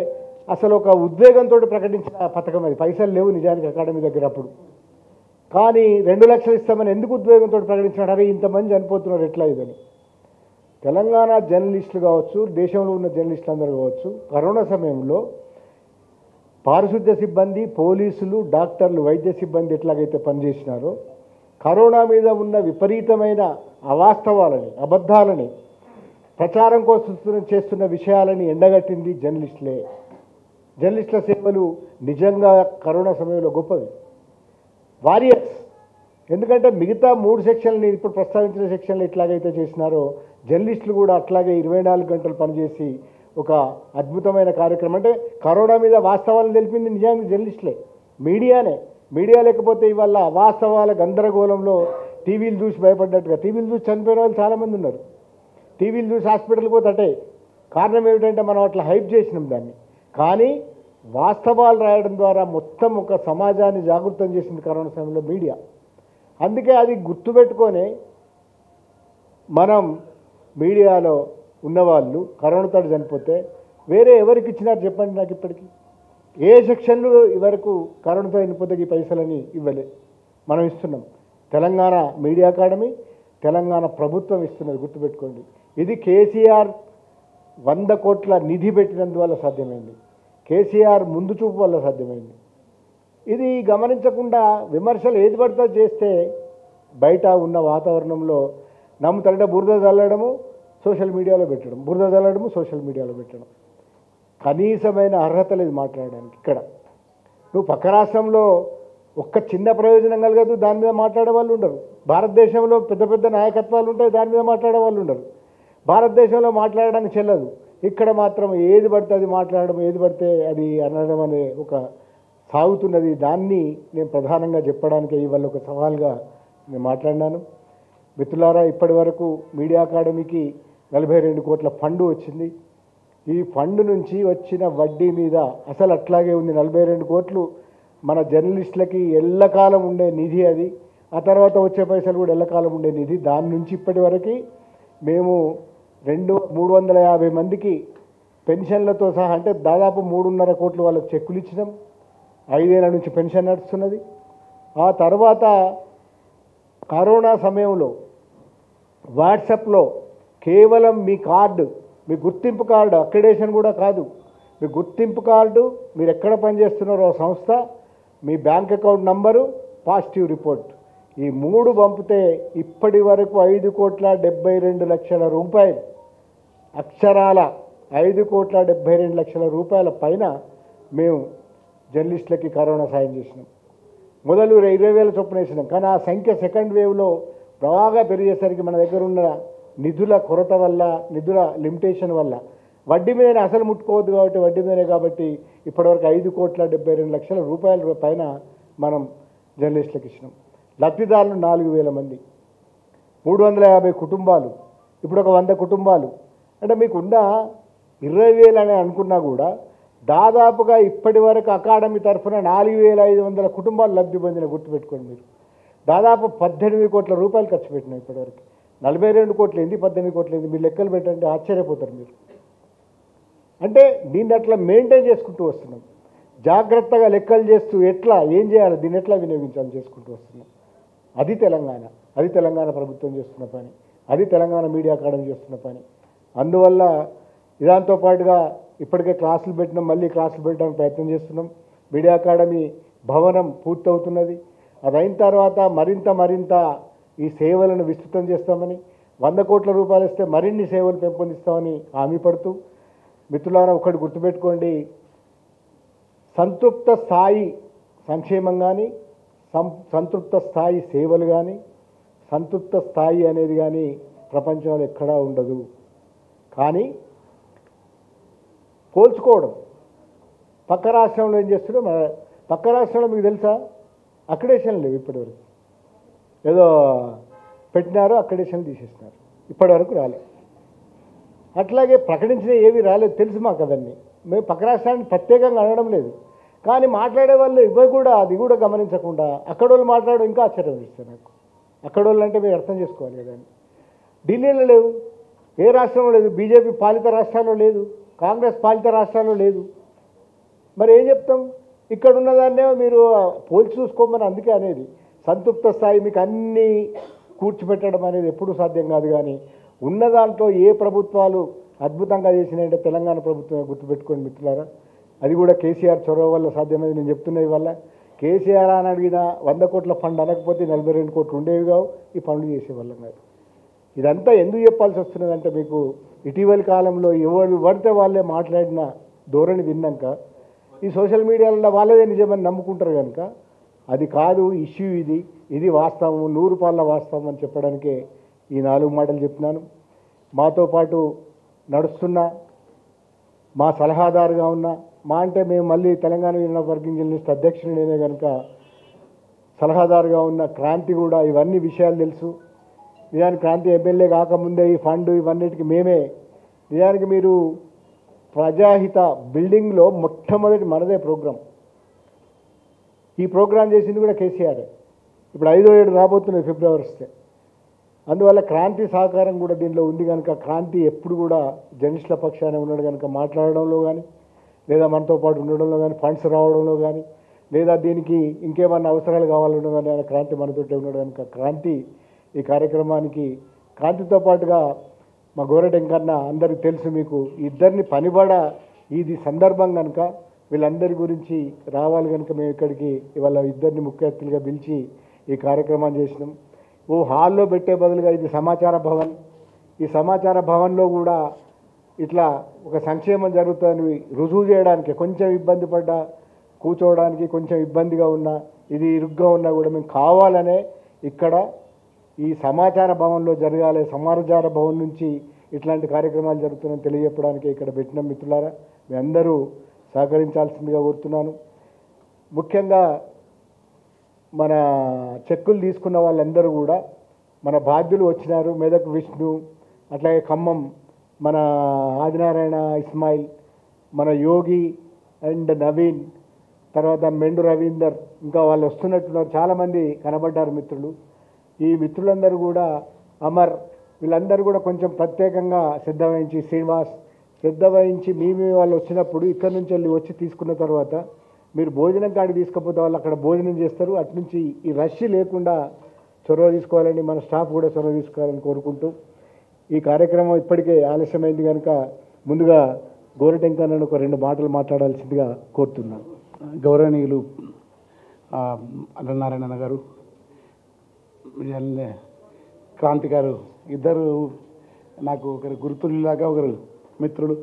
అసలు ఒక ఉద్వేగంతో ప్రకటించిన పథకం అది పైసలు లేవు నిజానికి అకాడమీ దగ్గర అప్పుడు కానీ రెండు లక్షలు ఇస్తామని ఎందుకు ఉద్వేగంతో ప్రకటించినాడు అరే ఇంతమంది చనిపోతున్నారు ఎట్లా ఇదని తెలంగాణ జర్నలిస్టులు కావచ్చు దేశంలో ఉన్న జర్నలిస్టులు అందరూ కావచ్చు కరోనా సమయంలో పారిశుద్ధ్య సిబ్బంది పోలీసులు డాక్టర్లు వైద్య సిబ్బంది ఎట్లాగైతే పనిచేసినారో కరోనా మీద ఉన్న విపరీతమైన అవాస్తవాలని అబద్ధాలని ప్రచారం కోసం చేస్తున్న విషయాలని ఎండగట్టింది జర్నలిస్టులే జర్నలిస్టుల సేవలు నిజంగా కరోనా సమయంలో గొప్పవి వారియర్స్ ఎందుకంటే మిగతా మూడు సెక్షన్లని ఇప్పుడు ప్రస్తావించిన సెక్షన్లు ఎట్లాగైతే చేసినారో జర్నలిస్టులు కూడా అట్లాగే ఇరవై నాలుగు గంటలు పనిచేసి ఒక అద్భుతమైన కార్యక్రమం అంటే కరోనా మీద వాస్తవాలను తెలిపింది నిజానికి జర్నలిస్టులే మీడియానే మీడియా లేకపోతే ఇవాళ వాస్తవాల గందరగోళంలో టీవీలు చూసి భయపడ్డట్టుగా టీవీలు చూసి చనిపోయిన వాళ్ళు చాలామంది ఉన్నారు టీవీలు చూసి హాస్పిటల్కి పోతే అటే కారణం ఏమిటంటే మనం అట్లా హైప్ చేసినాం దాన్ని కానీ వాస్తవాలు రాయడం ద్వారా మొత్తం ఒక సమాజాన్ని జాగృతం చేసింది కరోనా సమయంలో మీడియా అందుకే అది గుర్తుపెట్టుకొని మనం మీడియాలో ఉన్నవాళ్ళు కరోనాతో చనిపోతే వేరే ఎవరికి ఇచ్చినారు చెప్పండి నాకు ఇప్పటికీ ఏ సెక్షన్లు ఇవరకు కరోనాతో చనిపోతే ఈ పైసలని ఇవ్వలే మనం ఇస్తున్నాం తెలంగాణ మీడియా అకాడమీ తెలంగాణ ప్రభుత్వం ఇస్తున్నది గుర్తుపెట్టుకోండి ఇది కేసీఆర్ వంద కోట్ల నిధి పెట్టినందువల్ల సాధ్యమైంది కేసీఆర్ ముందు చూపు వల్ల సాధ్యమైంది ఇది గమనించకుండా విమర్శలు ఏది పడితే చేస్తే బయట ఉన్న వాతావరణంలో నమ్ముతారంటే బురద చల్లడము సోషల్ మీడియాలో పెట్టడం బురద చల్లడము సోషల్ మీడియాలో పెట్టడం కనీసమైన అర్హత లేదు మాట్లాడడానికి ఇక్కడ నువ్వు పక్క రాష్ట్రంలో ఒక్క చిన్న ప్రయోజనం కలగదు దాని మీద మాట్లాడే వాళ్ళు ఉండరు భారతదేశంలో పెద్ద పెద్ద నాయకత్వాలు ఉంటాయి దాని మీద మాట్లాడే వాళ్ళు ఉండరు భారతదేశంలో మాట్లాడడానికి చెల్లదు ఇక్కడ మాత్రం ఏది పడితే అది మాట్లాడడం ఏది పడితే అది అనడం అనే ఒక సాగుతున్నది దాన్ని నేను ప్రధానంగా చెప్పడానికి ఇవాళ ఒక సవాల్గా నేను మాట్లాడినాను మిత్రులారా ఇప్పటి వరకు మీడియా అకాడమీకి నలభై రెండు కోట్ల ఫండ్ వచ్చింది ఈ ఫండ్ నుంచి వచ్చిన వడ్డీ మీద అసలు అట్లాగే ఉంది నలభై రెండు కోట్లు మన జర్నలిస్టులకి ఎల్లకాలం ఉండే నిధి అది ఆ తర్వాత వచ్చే పైసలు కూడా ఎల్లకాలం ఉండే నిధి దాని నుంచి ఇప్పటి వరకు మేము రెండు మూడు వందల యాభై మందికి పెన్షన్లతో సహా అంటే దాదాపు మూడున్నర కోట్లు వాళ్ళకి చెక్కులు ఇచ్చినాం ఐదేళ్ల నుంచి పెన్షన్ నడుస్తున్నది ఆ తర్వాత కరోనా సమయంలో వాట్సాప్లో కేవలం మీ కార్డు మీ గుర్తింపు కార్డు అక్రిడేషన్ కూడా కాదు మీ గుర్తింపు కార్డు మీరు ఎక్కడ పనిచేస్తున్నారో ఆ సంస్థ మీ bank account number positive report ఈ మూడు పంపితే ఇప్పటి వరకు ఐదు కోట్ల డెబ్బై రెండు లక్షల రూపాయలు అక్షరాల ఐదు కోట్ల డెబ్బై రెండు లక్షల రూపాయల పైన మేము జర్నలిస్టులకి కరోనా సాయం చేసినాం మొదలు ఇరవై వేల చొప్పున వేసినాం కానీ ఆ సంఖ్య సెకండ్ వేవ్లో బాగా పెరిగేసరికి మన దగ్గర ఉన్న నిధుల కొరత వల్ల నిధుల లిమిటేషన్ వల్ల వడ్డీ మీదనే అసలు ముట్టుకోవద్దు కాబట్టి వడ్డీ మీదనే కాబట్టి ఇప్పటివరకు ఐదు కోట్ల డెబ్బై రెండు లక్షల రూపాయల పైన మనం జర్నలిస్టులకు ఇచ్చినాం లబ్ధిదారులు నాలుగు వేల మంది మూడు వందల యాభై కుటుంబాలు ఇప్పుడు ఒక వంద కుటుంబాలు అంటే మీకున్న ఇరవై వేలు అని అనుకున్నా కూడా దాదాపుగా ఇప్పటి వరకు అకాడమీ తరఫున నాలుగు వేల ఐదు వందల కుటుంబాలు లబ్ధి పొందిన గుర్తుపెట్టుకోండి మీరు దాదాపు పద్దెనిమిది కోట్ల రూపాయలు ఖర్చు పెట్టినాం ఇప్పటివరకు నలభై రెండు కోట్లు ఏంది పద్దెనిమిది కోట్లు ఏంది మీరు లెక్కలు పెట్టండి ఆశ్చర్యపోతారు మీరు అంటే దీన్ని అట్లా మెయింటైన్ చేసుకుంటూ వస్తున్నాం జాగ్రత్తగా లెక్కలు చేస్తూ ఎట్లా ఏం చేయాలి దీన్ని ఎట్లా వినియోగించాలి చేసుకుంటూ వస్తున్నాం అది తెలంగాణ అది తెలంగాణ ప్రభుత్వం చేస్తున్న పని అది తెలంగాణ మీడియా అకాడమీ చేస్తున్న పని అందువల్ల దాంతో పాటుగా ఇప్పటికే క్లాసులు పెట్టినాం మళ్ళీ క్లాసులు పెట్టడానికి ప్రయత్నం చేస్తున్నాం మీడియా అకాడమీ భవనం పూర్తవుతున్నది అది అయిన తర్వాత మరింత మరింత ఈ సేవలను విస్తృతం చేస్తామని వంద కోట్ల రూపాయలు ఇస్తే మరిన్ని సేవలు పెంపొందిస్తామని హామీ పడుతూ మిత్రులారా ఒకటి గుర్తుపెట్టుకోండి సంతృప్త స్థాయి సంక్షేమం కానీ సం సంతృప్త స్థాయి సేవలు కానీ సంతృప్త స్థాయి అనేది కానీ ప్రపంచంలో ఎక్కడా ఉండదు కానీ పోల్చుకోవడం పక్క రాష్ట్రంలో ఏం చేస్తాడో మన పక్క రాష్ట్రంలో మీకు తెలుసా అక్రిడేషన్ లేవు ఇప్పటివరకు ఏదో పెట్టినారో అక్రిడేషన్ తీసేసినారు ఇప్పటివరకు రాలేదు అట్లాగే ప్రకటించిన ఏవి రాలేదు తెలుసు మాకు అవన్నీ మేము పక్క రాష్ట్రాన్ని ప్రత్యేకంగా అనడం లేదు కానీ మాట్లాడే వాళ్ళు ఇవ్వ కూడా అది కూడా గమనించకుండా అక్కడ వాళ్ళు మాట్లాడడం ఇంకా ఆశ్చర్యం ఇస్తారు నాకు అక్కడ వాళ్ళు అంటే మీరు అర్థం చేసుకోవాలి కదా అని. ఢిల్లీలో లేవు ఏ రాష్ట్రంలో లేదు బీజేపీ పాలిత రాష్ట్రాల్లో లేదు కాంగ్రెస్ పాలిత రాష్ట్రాల్లో లేదు మరి ఏం చెప్తాం ఇక్కడ ఉన్నదాన్నే మీరు పోల్చి చూసుకోమని అందుకే అనేది సంతృప్త స్థాయి మీకు అన్నీ కూర్చిపెట్టడం అనేది ఎప్పుడూ సాధ్యం కాదు కానీ ఉన్న దాంట్లో ఏ ప్రభుత్వాలు అద్భుతంగా చేసినాయంటే తెలంగాణ ప్రభుత్వమే గుర్తుపెట్టుకోండి మిత్రులారా అది కూడా కేసీఆర్ చొరవ వల్ల సాధ్యమైంది నేను చెప్తున్నా ఇవల్ల కేసీఆర్ అని అడిగిన వంద కోట్ల ఫండ్ అనకపోతే నలభై రెండు కోట్లు ఉండేవి కావు ఈ పనులు చేసేవాళ్ళం కాదు ఇదంతా ఎందుకు చెప్పాల్సి వస్తున్నదంటే మీకు ఇటీవలి కాలంలో ఎవరు పడితే వాళ్ళే మాట్లాడిన ధోరణి విన్నాక ఈ సోషల్ మీడియాలో వాళ్ళదే నిజమని నమ్ముకుంటారు కనుక అది కాదు ఇష్యూ ఇది ఇది వాస్తవం నూరు పాళ్ళ వాస్తవం అని చెప్పడానికే ఈ నాలుగు మాటలు చెప్తున్నాను మాతో పాటు నడుస్తున్న మా సలహాదారుగా ఉన్న మా అంటే మేము మళ్ళీ Telangana union of working journalist అధ్యక్షుడు నేనే కనుక సలహాదారుగా ఉన్న క్రాంతి కూడా ఇవన్నీ విషయాలు తెలుసు నిజానికి క్రాంతి ఎమ్మెల్యే కాకముందే ఈ ఫండ్ ఇవన్నిటికి మేమే నిజానికి మీరు ప్రజాహిత బిల్డింగ్లో మొట్టమొదటి మనదే ప్రోగ్రాం ఈ ప్రోగ్రాం చేసింది కూడా కేసీఆర్ ఇప్పుడు ఐదో ఏడు రాబోతున్నది ఫిబ్రవరి వస్తే అందువల్ల క్రాంతి సహకారం కూడా దీనిలో ఉంది కనుక క్రాంతి ఎప్పుడు కూడా జర్నలిస్టుల పక్షాన ఉన్నాడు కనుక మాట్లాడడంలో కానీ లేదా మనతో పాటు ఉండడంలో కానీ ఫండ్స్ రావడంలో కానీ లేదా దీనికి ఇంకేమన్నా అవసరాలు కావాలన్నా కానీ ఆయన క్రాంతి మనతోటే ఉన్నాడు కనుక క్రాంతి ఈ కార్యక్రమానికి క్రాంతితో పాటుగా మా గోరటెంకన్న అందరికి తెలుసు మీకు ఇద్దరిని పనిబడ ఇది సందర్భం కనుక వీళ్ళందరి గురించి రావాలి కనుక మేము ఇక్కడికి ఇవాళ ఇద్దరిని ముఖ్య అతిథులుగా పిలిచి ఈ కార్యక్రమాన్ని చేసినాం ఓ హాల్లో పెట్టే బదులుగా ఇది సమాచార భవన్ ఈ సమాచార భవన్లో కూడా ఇట్లా ఒక సంక్షేమం జరుగుతుందని రుజువు చేయడానికి కొంచెం ఇబ్బంది పడ్డా కూర్చోవడానికి కొంచెం ఇబ్బందిగా ఉన్నా ఇది ఇరుగ్గా ఉన్నా కూడా మేము కావాలనే ఇక్కడ ఈ సమాచార భవన్లో జరగాలి సమాచార భవన్ నుంచి ఇట్లాంటి కార్యక్రమాలు జరుగుతున్నాయని తెలియజెప్పడానికి ఇక్కడ పెట్టిన మిత్రులారా మీ అందరూ సహకరించాల్సిందిగా కోరుతున్నాను ముఖ్యంగా మన చెక్కులు తీసుకున్న వాళ్ళందరూ కూడా మన బాధ్యులు వచ్చినారు మెదక్ విష్ణు అట్లాగే ఖమ్మం మన ఆదినారాయణ ఇస్మాయిల్ మన యోగి అండ్ నవీన్ తర్వాత మెండు రవీందర్ ఇంకా వాళ్ళు వస్తున్నట్టున్నారు చాలామంది కనబడ్డారు మిత్రులు ఈ మిత్రులందరూ కూడా అమర్ వీళ్ళందరూ కూడా కొంచెం ప్రత్యేకంగా శ్రద్ధ వహించి శ్రీనివాస్ శ్రద్ధ వహించి మీ మీ వాళ్ళు వచ్చినప్పుడు ఇక్కడి నుంచి వెళ్ళి వచ్చి తీసుకున్న తర్వాత మీరు భోజనం కాడికి తీసుకపోతే వాళ్ళు అక్కడ భోజనం చేస్తారు అటు నుంచి ఈ రష్ లేకుండా చొరవ తీసుకోవాలని మన స్టాఫ్ కూడా చొరవ తీసుకోవాలని కోరుకుంటూ ఈ కార్యక్రమం ఇప్పటికే ఆలస్యమైంది కనుక ముందుగా గోరటెంకన్నను ఒక రెండు మాటలు మాట్లాడాల్సిందిగా కోరుతున్నాను గౌరవనీయులు ఆ, అల్లనారాయణ గారు ఎల్- క్రాంతి గారు ఇద్దరు నాకు ఒకరు గురుతుల్లాగా ఒకరు మిత్రులు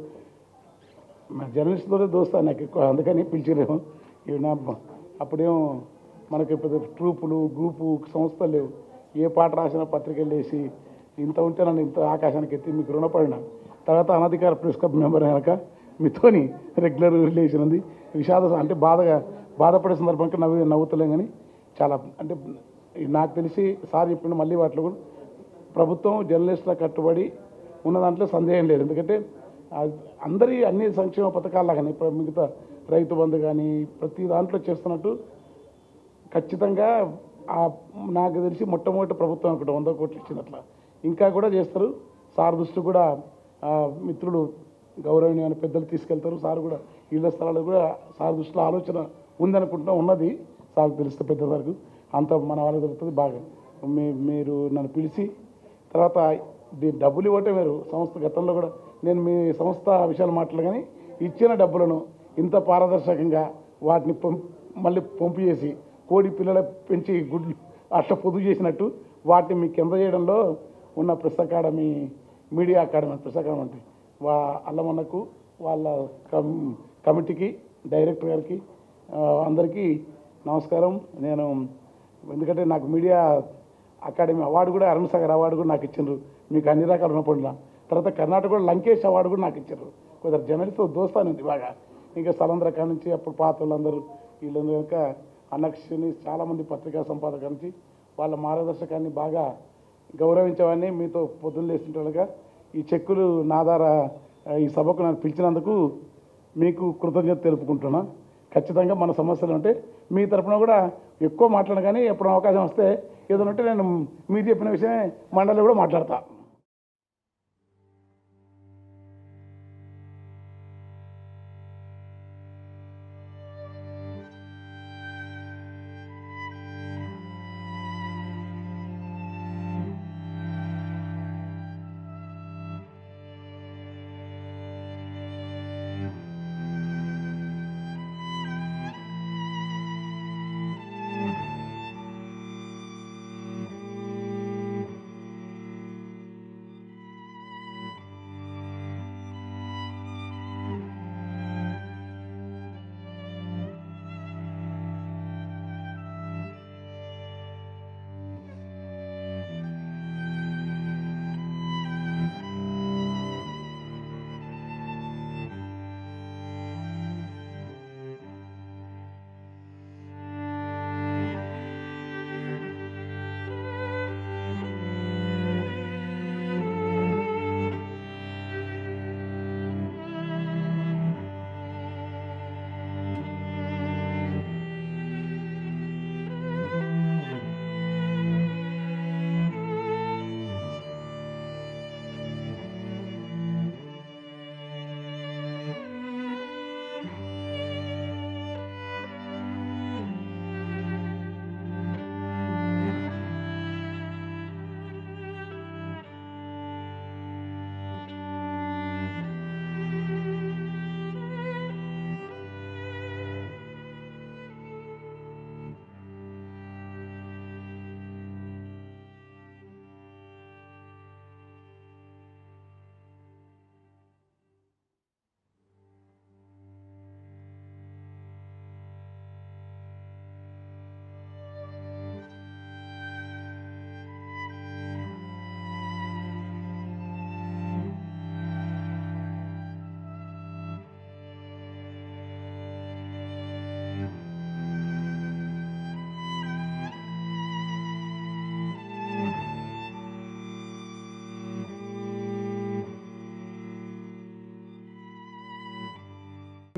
మా జర్నలిస్టులతో దోస్తా నాకు ఎక్కువ అందుకని పిలిచిరేమో ఇవి నా అప్పుడేమో మనకి ఇప్పుడు ట్రూపులు గ్రూపు సంస్థలు లేవు ఏ పాట రాసిన పత్రికలు వేసి ఇంత ఉంటే నన్ను ఇంత ఆకాశానికి ఎత్తి మీకు రుణపడిన తర్వాత అనధికార ప్రెస్ క్లబ్ మెంబర్ అయినాక మీతోని రెగ్యులర్ రిలేషన్ ఉంది విషాద అంటే బాధగా బాధపడే సందర్భంగా నవ్వు నవ్వుతలేం కానీ చాలా అంటే నాకు తెలిసి సార్ చెప్పిన మళ్ళీ వాటిలో కూడా ప్రభుత్వం జర్నలిస్టుల కట్టుబడి ఉన్న దాంట్లో సందేహం లేదు ఎందుకంటే ఆ అందరి అన్ని సంక్షేమ పథకాలు కానీ ఇప్పుడు మిగతా రైతు బంధు కానీ ప్రతి దాంట్లో చేస్తున్నట్టు ఖచ్చితంగా ఆ నాకు తెలిసి మొట్టమొదటి ప్రభుత్వం ఒకటి వంద కోట్లు ఇచ్చినట్ల ఇంకా కూడా చేస్తారు సార్ దృష్టి కూడా ఆ, మిత్రులు గౌరవనీయమైన పెద్దలు తీసుకెళ్తారు సార్ కూడా ఇళ్ల స్థలాలు కూడా సార్ దృష్టిలో ఆలోచన ఉందనుకుంటున్నా ఉన్నది సార్ తెలుస్తే పెద్ద వరకు అంత మన వాళ్ళకి దొరుకుతుంది బాగా మీ మీరు నన్ను పిలిచి తర్వాత దీని డబ్బులు ఇవ్వటం వేరు సంస్థ గతంలో కూడా నేను మీ సంస్థ విషయాలు మాట్లాడు కానీ ఇచ్చిన డబ్బులను ఇంత పారదర్శకంగా వాటిని పం మళ్ళీ పంపు చేసి కోడి పిల్లల పెంచి గుడ్లు అట్లా పొదుపు చేసినట్టు వాటిని మీకు కింద చేయడంలో ఉన్న press academy media academy press academy అంటే వా అల్లమన్నకు వాళ్ళ కమ్ కమిటీకి డైరెక్టర్ గారికి ఆ, అందరికీ నమస్కారం నేను ఎందుకంటే నాకు మీడియా అకాడమీ అవార్డు కూడా అరుణ్ సాగర్ అవార్డు కూడా నాకు ఇచ్చిండ్రు మీకు అన్ని రకాల రుణపడిన తర్వాత కర్ణాటక కూడా లంకేష్ అవార్డు కూడా నాకు ఇచ్చారు కొందరు జర్నలిస్ట్ దోస్తాను ఉంది బాగా ఇంకా సలంద్ర కాడ నుంచి అప్పుడు పాత వాళ్ళందరూ వీళ్ళందరూ కనుక అన్నక్షని చాలామంది పత్రికా సంపాదక నుంచి వాళ్ళ మార్గదర్శకాన్ని బాగా గౌరవించేవాడిని మీతో పొద్దున్న లేస్తుంటాడుగా ఈ చెక్కులు నా ద్వారా ఆ, ఈ సభకు నన్ను పిలిచినందుకు మీకు కృతజ్ఞత తెలుపుకుంటున్నా ఖచ్చితంగా మన సమస్యలు ఉంటే మీ తరపున కూడా ఎక్కువ మాట్లాడను కానీ ఎప్పుడు అవకాశం వస్తే ఏదైనా ఉంటే నేను మీరు చెప్పిన విషయమే మండలిలో కూడా మాట్లాడతా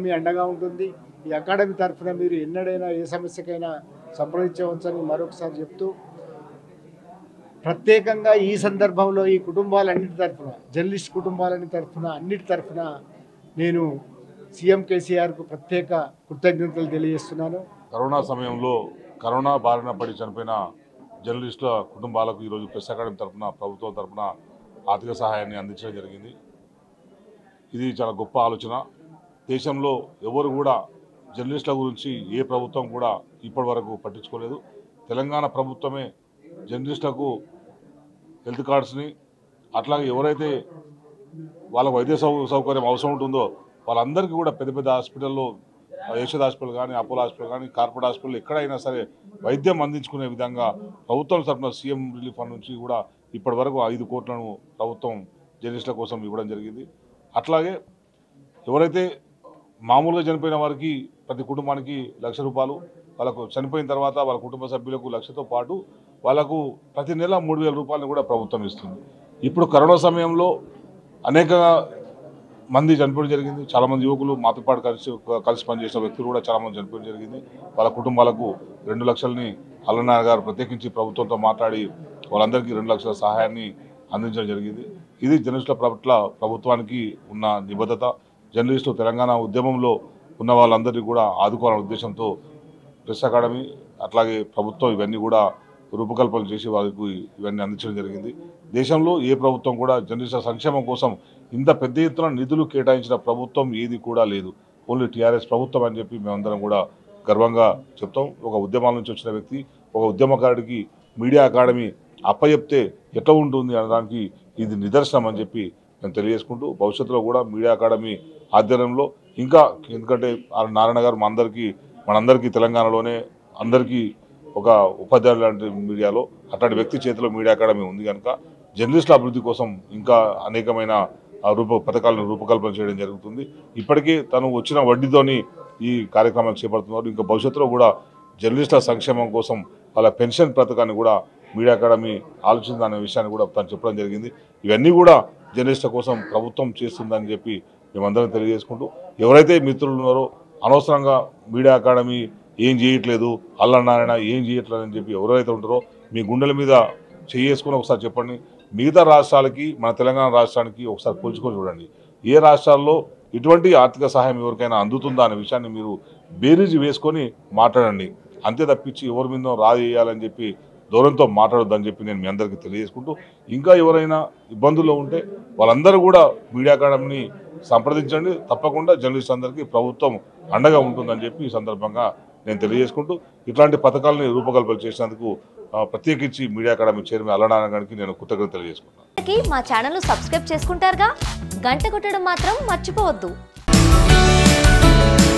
మీ అండగా ఉంటుంది ఈ అకాడమీ తరఫున మీరు ఎన్నడైనా ఏ సమస్యకైనా సంప్రదించవచ్చని మరొకసారి చెప్తూ ప్రత్యేకంగా ఈ సందర్భంలో ఈ కుటుంబాలన్నిటి తరఫున జర్నలిస్ట్ కుటుంబాలన్నిటి తరఫున అన్నిటి తరఫున నేను సీఎం కేసీఆర్కు ప్రత్యేక కృతజ్ఞతలు తెలియజేస్తున్నాను కరోనా సమయంలో కరోనా బారిన పడి చనిపోయిన జర్నలిస్టుల కుటుంబాలకు ఈరోజు ప్రెస్ అకాడమీ తరఫున ప్రభుత్వం తరఫున ఆర్థిక సహాయాన్ని అందించడం జరిగింది ఇది చాలా గొప్ప ఆలోచన దేశంలో ఎవరు కూడా జర్నలిస్టుల గురించి ఏ ప్రభుత్వం కూడా ఇప్పటి వరకు పట్టించుకోలేదు తెలంగాణ ప్రభుత్వమే జర్నలిస్టులకు హెల్త్ కార్డ్స్ని అట్లాగే ఎవరైతే వాళ్ళ వైద్య సౌ సౌకర్యం అవసరం ఉంటుందో వాళ్ళందరికీ కూడా పెద్ద పెద్ద హాస్పిటల్లో యశోద్ హాస్పిటల్ కానీ అపోలో హాస్పిటల్ కానీ కార్పొరేట్ హాస్పిటల్ ఎక్కడైనా సరే వైద్యం అందించుకునే విధంగా ప్రభుత్వం తరఫున సీఎం రిలీఫ్ ఫండ్ నుంచి కూడా ఇప్పటి వరకు ఐదు కోట్లను ప్రభుత్వం జర్నలిస్టుల కోసం ఇవ్వడం జరిగింది అట్లాగే ఎవరైతే మామూలుగా చనిపోయిన వారికి ప్రతి కుటుంబానికి లక్ష రూపాయలు వాళ్ళకు చనిపోయిన తర్వాత వాళ్ళ కుటుంబ సభ్యులకు లక్షతో పాటు వాళ్ళకు ప్రతి నెల మూడు వేల రూపాయలను కూడా ప్రభుత్వం ఇస్తుంది ఇప్పుడు కరోనా సమయంలో అనేక మంది చనిపోవడం జరిగింది చాలామంది యువకులు మాతో పాటు కలిసి కలిసి పనిచేసిన వ్యక్తులు కూడా చాలామంది చనిపోవడం జరిగింది వాళ్ళ కుటుంబాలకు రెండు లక్షలని అల్లనారాయణ గారు ప్రత్యేకించి ప్రభుత్వంతో మాట్లాడి వాళ్ళందరికీ రెండు లక్షల సహాయాన్ని అందించడం జరిగింది ఇది జర్నలిస్టుల పట్ల ప్రభుత్వానికి ఉన్న నిబద్ధత జర్నలిస్టులు తెలంగాణ ఉద్యమంలో ఉన్న వాళ్ళందరినీ కూడా ఆదుకోవాలనే ఉద్దేశంతో ప్రెస్ అకాడమీ అట్లాగే ప్రభుత్వం ఇవన్నీ కూడా రూపకల్పన చేసి వాళ్ళకి ఇవన్నీ అందించడం జరిగింది దేశంలో ఏ ప్రభుత్వం కూడా జర్నలిస్టుల సంక్షేమం కోసం ఇంత పెద్ద ఎత్తున నిధులు కేటాయించిన ప్రభుత్వం ఏది కూడా లేదు ఓన్లీ టీఆర్ఎస్ ప్రభుత్వం అని చెప్పి మేమందరం కూడా గర్వంగా చెప్తాం ఒక ఉద్యమాల నుంచి వచ్చిన వ్యక్తి ఒక ఉద్యమకారుడికి మీడియా అకాడమీ అప్పచెప్తే ఎట్లా ఉంటుంది అనడానికి ఇది నిదర్శనం అని చెప్పి నేను తెలియజేసుకుంటూ భవిష్యత్తులో కూడా మీడియా అకాడమీ ఆధ్వర్యంలో ఇంకా ఎందుకంటే ఆ నారాయణ గారు మా అందరికీ మనందరికీ తెలంగాణలోనే అందరికీ ఒక ఉపాధ్యాయులు లాంటి మీడియాలో అట్లాంటి వ్యక్తి చేతిలో మీడియా అకాడమీ ఉంది కనుక జర్నలిస్టుల అభివృద్ధి కోసం ఇంకా అనేకమైన ఆ, రూప పథకాలను రూపకల్పన చేయడం జరుగుతుంది ఇప్పటికే తను వచ్చిన వడ్డీతోని ఈ కార్యక్రమాలు చేపడుతున్నారు ఇంకా భవిష్యత్తులో కూడా జర్నలిస్టుల సంక్షేమం కోసం వాళ్ళ పెన్షన్ పథకాన్ని కూడా మీడియా అకాడమీ ఆలోచిందనే విషయాన్ని కూడా తను చెప్పడం జరిగింది ఇవన్నీ కూడా జర్నలిస్టుల కోసం ప్రభుత్వం చేస్తుందని చెప్పి మేమందరం తెలియజేసుకుంటూ ఎవరైతే మిత్రులు ఉన్నారో అనవసరంగా మీడియా అకాడమీ ఏం చేయట్లేదు అల్లనారాయణ ఏం చేయట్లేదు అని చెప్పి ఎవరైతే ఉంటారో మీ గుండెల మీద చేసుకుని ఒకసారి చెప్పండి మిగతా రాష్ట్రాలకి మన తెలంగాణ రాష్ట్రానికి ఒకసారి పోల్చుకొని చూడండి ఏ రాష్ట్రాల్లో ఇటువంటి ఆర్థిక సహాయం ఎవరికైనా అందుతుందా అనే విషయాన్ని మీరు బేరీజు వేసుకొని మాట్లాడండి అంతే తప్పించి ఎవరి మీద రాజేయాలని చెప్పి దూరంతో మాట్లాడొద్దని చెప్పి నేను మీ అందరికీ తెలియజేసుకుంటూ ఇంకా ఎవరైనా ఇబ్బందుల్లో ఉంటే వాళ్ళందరూ కూడా మీడియా అకాడమీని సంప్రదించండి తప్పకుండా జర్నలిస్ట్ అందరికీ ప్రభుత్వం అండగా ఉంటుందని చెప్పి ఈ సందర్భంగా నేను తెలియజేసుకుంటూ ఇట్లాంటి పథకాలని రూపకల్పన చేసినందుకు ఆ, ప్రత్యేకించి మీడియా అకాడమీ చైర్మన్ అల్లనారాయణ గారికి నేను కృతజ్ఞత తెలియజేసుకుంటాను కి మా ఛానల్ సబ్స్క్రైబ్ చేసుకుంటారుగా గంట కొట్టడం మాత్రం మర్చిపోవద్దు